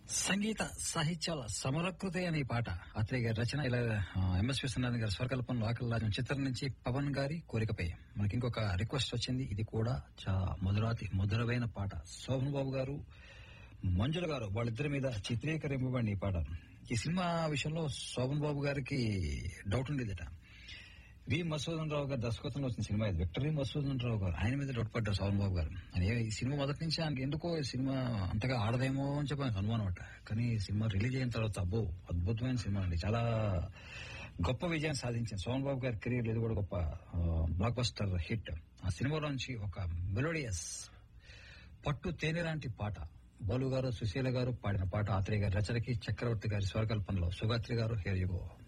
సంగీత సాహిత్యాల సమరకృతి అనే పాట అత్రేయ గారి రచన ఇలా ఎంఎస్ విశ్వనాథన్ గారి స్వరకల్పనలో ఆకలి రాజం చిత్రం నుంచి పవన్ గారి కోరికపై మనకి ఇంకొక రిక్వెస్ట్ వచ్చింది ఇది కూడా చాలా మధురాతి మధురమైన పాట శోభన్ బాబు గారు మంజుల గారు వాళ్ళిద్దరి మీద చిత్రీకరింపబడిన ఈ పాట ఈ సినిమా విషయంలో శోభన్ బాబు గారికి డౌట్ ఉండేదట వి మసూదన్ రావు గారు దర్శకత్వంలో వచ్చిన సినిమా ఇది విక్టరీ మసూదన్ రావు గారు ఆయన మీద డౌట్ పడ్డారు శోభన్ బాబు గారు అని ఈ సినిమా మొదటి నుంచి ఆయనకి ఎందుకో ఈ సినిమా అంతగా ఆడదేమో అని చెప్పి ఆయనకు అనుమానం అట కానీ ఈ సినిమా రిలీజ్ అయిన తర్వాత అబ్బో అద్భుతమైన సినిమా అండి చాలా గొప్ప విజయాన్ని సాధించింది సోమన్ బాబు గారి కెరీర్ ఇది కూడా గొప్ప బ్లాక్ బస్టర్ హిట్ ఆ సినిమాలోంచి ఒక మెలోడియస్ పట్టు తేనె లాంటి పాట బాలు గారు సుశీల గారు పాడిన పాట ఆత్రేయ గారి రచనకి చక్రవర్తి గారి స్వరకల్పనలో సుగాత్రి గారు హేర్ యుగో